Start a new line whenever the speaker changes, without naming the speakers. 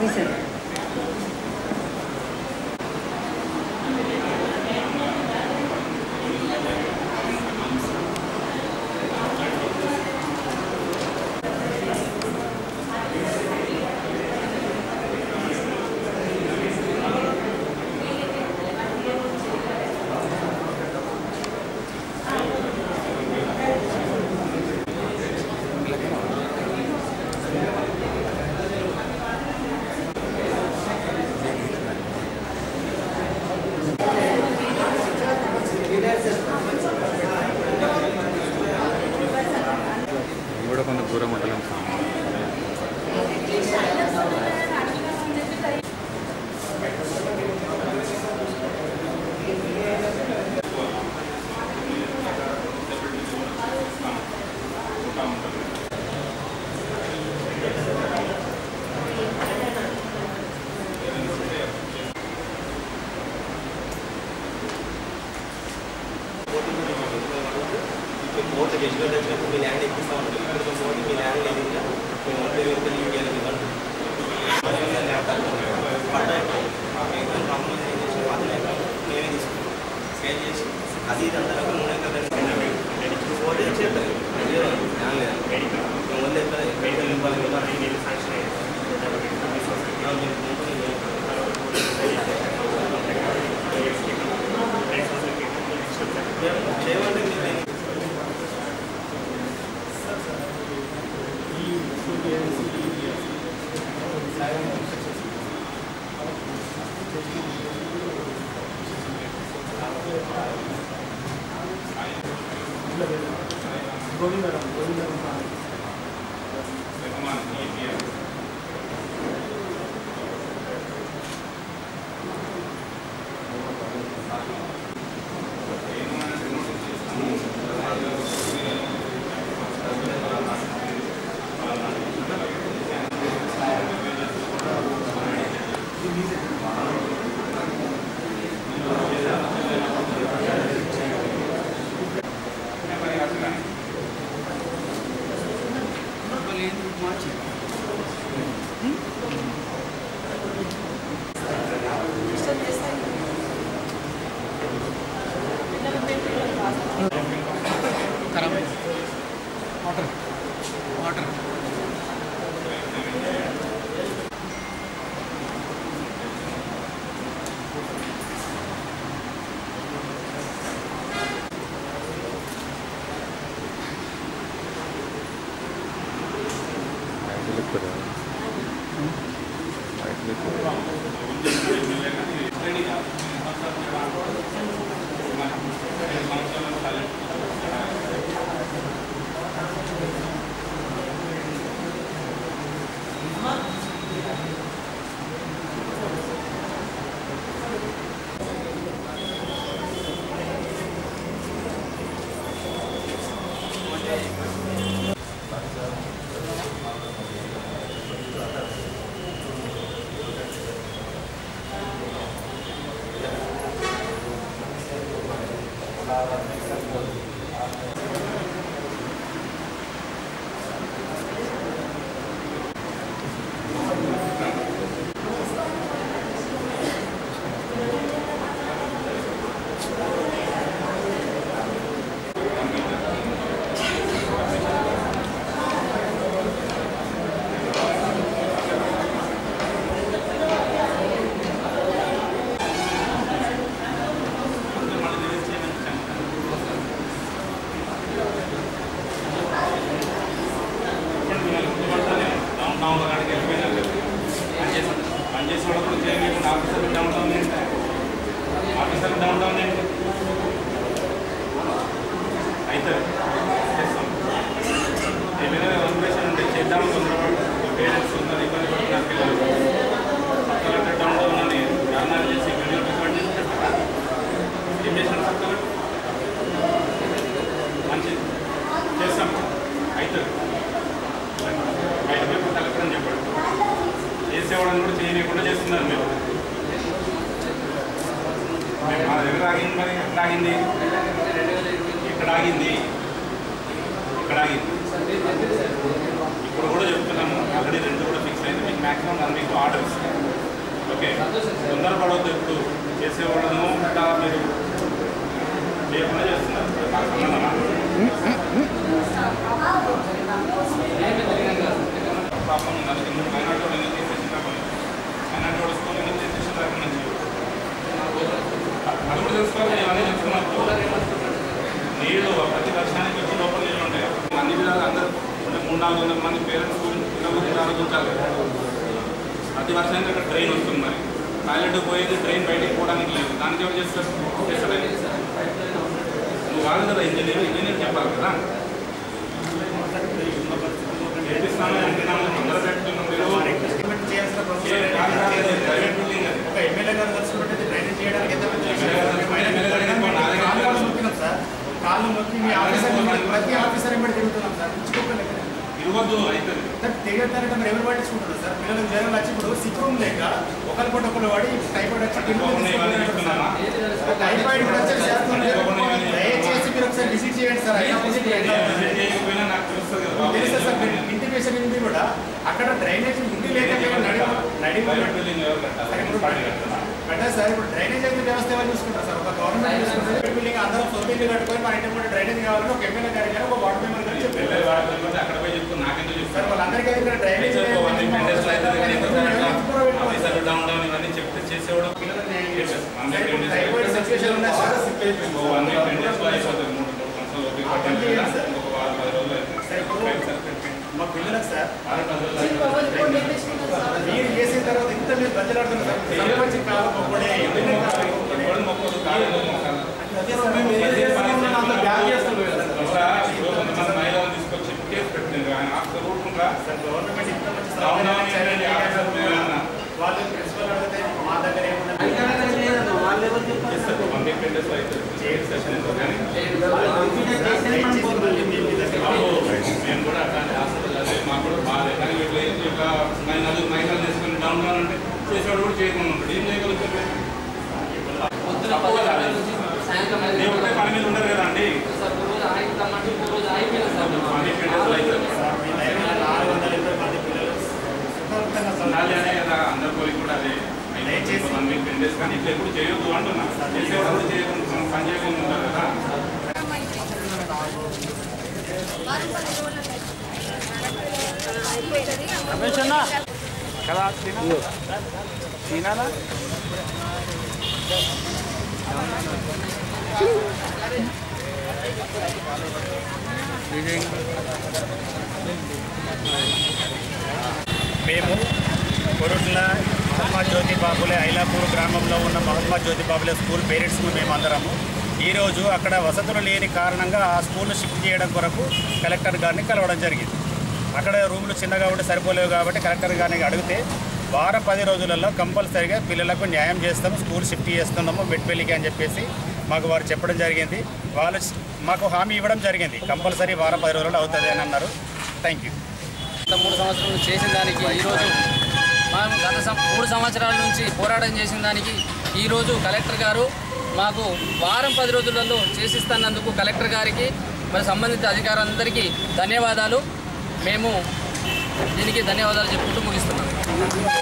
తీసేది
ఇది కూడా కొంత దూరం ఉండలేం సార్
కోర్టు జడ్జిమెంట్ వచ్చినప్పుడు మీ ల్యాండ్ ఎక్కిస్తా ఉంటుంది ఇప్పుడు కోర్టు మీ ల్యాండ్ లేదు ఇంకా మీ ఓట్లు ఎవరికి లీవ్ చేయాలని ఇవ్వండి పట్టా కంపెనీ ఏం చేసి పది ఎకరాలు మేమే తీసుకున్నాం స్కేల్ చేసి అది ఇది అంతా కలిపి మూడు ఎకరాలు ఇప్పుడు కోర్టు ఏం చెప్పారు ల్యాండ్ లేదు మేము వంద ఎకరాలు ఎకరాలు ఇవ్వాలి కదా ఆ, మీరు కంపెనీ చేయమంటే మీరు దేనికి?
బయట ఎక్కువ బయట ఎక్కువ
పనిచేసే వాళ్ళు కూడా చేయలేకుండా ఆఫీసర్ డౌన్ డౌన్ ఏంటి ఆఫీసర్ డౌన్ డౌన్ ఏంటి అయితే చేస్తాం ఏమైనా రెగ్యులేషన్ ఉంటే చేద్దాం తొందరపడి పేరెంట్స్ ఉన్నారు ఇబ్బంది పడుతున్నారు పిల్లలు కలెక్టర్ డౌన్ డౌన్ అని ధర్నాలు చేసి వీడియో రికార్డ్ చేసి పెట్టారు ఏం చేసినారు సార్ కలెక్టర్ మంచిది చేస్తాం అయితే బయట పేపర్ కలెక్టర్ అని చెప్పాడు చేసేవాళ్ళని కూడా చేయనీయకుండా చేస్తున్నారు మీరు మేము మా దగ్గర ఆగింది మరి ఎక్కడ ఆగింది ఎక్కడ ఆగింది ఎక్కడ ఆగింది ఇప్పుడు కూడా చెప్తున్నాము ఆల్రెడీ రెండు కూడా ఫిక్స్ అయింది మీకు maximum one week orders okay తొందరపడవద్దు ఇప్పుడు చేసేవాళ్ళను ఇంకా మీరు లేకుండా చేస్తున్నారు నాకు సంబంధమా పాపం ఉండాలి ఎందుకు మైనార్టీ వాళ్ళు ఎందుకు తీసేసిన రాకుండా మైనార్టీ వాళ్ళు స్కూల్ ఎందుకు తీసేసిన రాకుండా అది కూడా తెలుసుకోవాలి ఇవన్నీ తెలుసుకున్నప్పుడు నీళ్ళు ప్రతి వర్షానికి వచ్చి లోపల నీళ్ళు ఉంటాయి అన్ని విధాలు అందరూ అంటే మూడు నాలుగు వందల మంది పేరెంట్స్ గురించి పిల్లల గురించి ఆలోచించాలి కదా. ప్రతి వర్షానికి అక్కడ ట్రైన్ వస్తుంది మరి టాయిలెట్ పోయేది ట్రైన్ బయటికి పోవడానికి లేదు దానికి ఎవరు చేస్తారు చేస్తాడు ఆయన. నువ్వు కాదు కదా ఇంజనీర్ ఇంజనీర్ చెప్పాలి కదా నేర్పిస్తాను అంటున్నాము అందరూ పెట్టుకున్నాం మీరు
ఇంప్లిమెంట్ చేయాల్సిన
ఏ కాదు కాదు, ఇది
ప్రొసీజర్
ప్రైవేట్ బిల్డింగ్ అది
ఒక ఎమ్మెల్యే గారు కలిసినట్టు డ్రైనేజ్ చేయడానికి ఎంత మంది
ఎమ్మెల్యే గారు కలిసి ఎమ్మెల్యే గారు కలిసి మా నాన్నగారు
కాళ్ళు కాళ్ళు మొక్కినాం సార్ కాళ్ళు మొక్కి మీ ఆఫీసర్ వెంబడి- ప్రతి ఆఫీసర్ వెంబడి తిరుగుతున్నాం సార్ ఇచ్చుకోకలేదు
ఇవ్వద్దు అవుతుంది
సార్ తెలియదంటే మరి ఎవరు పట్టించుకుంటున్నారు సార్ పిల్లలకు జ్వరం వచ్చి ఇప్పుడు సిక్ రూమ్ లేక ఒకరి పూట ఒకరు పడి టైఫాయిడ్ వచ్చి కింద
ఇవ్వకుండా ఇవన్నీ చెప్తున్నామా
టైఫాయిడ్ కూడా వచ్చి శాతం దయచేసి మీరు ఒకసారి విజిట్ చేయండి సార్ అయినా విజిట్ చేయండి
విజిట్ చేయకపోయినా నాకు తెలుస్తుంది కదా బాబు.
తెలుసా సార్ మీరు ఇంటిమేషన్ ఉంది కూడా అక్కడ డ్రైనేజ్ ఉంది లేక నడి నడి
ప్రైవేట్ బిల్డింగ్ ఎవరు కట్టాలి పార్టీ కట్టాలా?
అంటే సార్ ఇప్పుడు డ్రైనేజ్ అయితే వ్యవస్థ ఎవరు చూసుకుంటారు సార్ ఒక గవర్నమెంట్ చూసుకుంటే బిల్డింగ్ అందరం సొంత ఇల్లు కట్టుకొని మన ఇంటి కూడా డ్రైనేజ్ కావాలని ఒక ఎమ్మెల్యే గారి కానీ ఒక వార్డు మెంబర్ గారు చెప్పారు
వెళ్ళే వాళ్ళకి పోతే అక్కడ పోయి చెప్పు నాకెందుకు
సార్
చెప్తారు
వాళ్ళందరికీ అయితే ఇక్కడ drainage
teacher one week ten డేస్లో అవుతుంది కానీ ఇప్పుడు అట్లా ఆఫీసర్లు డౌన్ డౌన్ ఇవన్నీ చెప్తే చేసేవాడు one week ten
typhoid situation ఉన్నాయి sir
days one week ten డేస్లో అయిపోతుంది మూడు మూడు సంవత్సరాలు ఓపిక పట్టింది కదా ఒక వారం పది రోజులు అవుతుంది
మా పిల్లలకు సార్
వారం పది రోజులు అయిపోతుంది.
మీరు చేసిన తర్వాత ఇంత మీరు బద్దలాడుతున్నారు సార్ సర్పంచ్ కావాలి ఒక్కడే ఎమ్మెల్యే కావాలి ఒక్కడే.
ఎవరు మొక్కదు కాదు మొక్కదు
అదే సార్ మేము ఏం చేస్తున్నామో అంత బ్యాగ్ చేస్తున్నాం కదా సార్.
ఎవరా ఇప్పుడు కొంతమంది మహిళలను తీసుకొచ్చి కేసు పెట్టింది ఆయన ఆఫీసర్ ఊరుకుంటా
సార్ గవర్నమెంట్ ఇంత మంచి
డౌన్ డౌన్
సౌకర్యం
ఏంటంటే ఆఫీసర్ ఏమన్నా
వాళ్ళు ప్రిన్సిపల్ అడిగితే మా దగ్గర ఏముంది
చేస్తారు వన్ వీక్ టెన్ డేస్లో అవుతుంది చేయండి సెషన్ ఎందుకు కానీ బాబు, మేము కూడా అట్లాంటి హాస్పిటల్ అదే మాకు కూడా బాగాలేదు కానీ వీళ్ళు ఏం ఇట్లా నలుగురు మహిళలు తీసుకుని డౌన్ డౌన్ అంటే చేసేవాడు కూడా చేయకుండా ఉంటాడు ఏం చేయగలుగుతారు
పొద్దున పది గంటల నుంచి సాయంత్రం ఐదు
నేను ఒకటే పని మీద ఉండరు కదా అండి
సార్ ఒక రోజు ఆగి రమ్మంటే ఇంకో రోజు ఆగిపోయినా సార్ మేము.
వన్ వీక్ టెన్ డేస్లో అవుతుంది
నాలుగు వందల ఇరవై మంది పిల్లలు సుఖవంతంగా
ఉండాలి
చదువుతున్నారు.
అనే కదా అందరి కోరిక కూడా అదే
దయచేసి.
వన్ వీక్ టెన్ డేస్ కానీ ఇట్లా ఎప్పుడు చేయొద్దు అంటున్నా చేసేవాడు కూడా చేయకుండా పని చేయకుండా ఉంటారు కదా
మేము కొరుట్ల మహాత్మా జ్యోతి బాబులే ఐలాపూర్ గ్రామంలో ఉన్న మహాత్మా జ్యోతి బాబులే స్కూల్ పేరెంట్స్ మేము అందరము ఈరోజు అక్కడ వసతులు లేని కారణంగా ఆ స్కూల్ షిఫ్ట్ చేయడం కొరకు కలెక్టర్ గారిని కలవడం జరిగింది అక్కడ రూములు చిన్నగా ఉండి సరిపోలేవు కాబట్టి కలెక్టర్ గారిని అడిగితే వారం పది రోజులలో కంపల్సరీగా పిల్లలకు న్యాయం చేస్తాం స్కూల్ షిఫ్ట్ చేస్తున్నాము మెట్పల్లికి అని చెప్పేసి మాకు వారు చెప్పడం జరిగింది వాళ్ళు మాకు హామీ ఇవ్వడం జరిగింది కంపల్సరీ వారం పది రోజుల్లో అవుతుంది అని అన్నారు థ్యాంక్ యూ
గత మూడు సంవత్సరాలు చేసిన దానికి ఈరోజు మనం గత సం- మూడు సంవత్సరాల నుంచి పోరాటం చేసిన దానికి ఈరోజు కలెక్టర్ గారు మాకు వారం పది రోజులలో చేసిస్తున్నందుకు కలెక్టర్ గారికి మరి సంబంధిత అధికారులందరికీ ధన్యవాదాలు మేము దీనికి ధన్యవాదాలు చెప్పుకుంటూ ముగిస్తున్నాం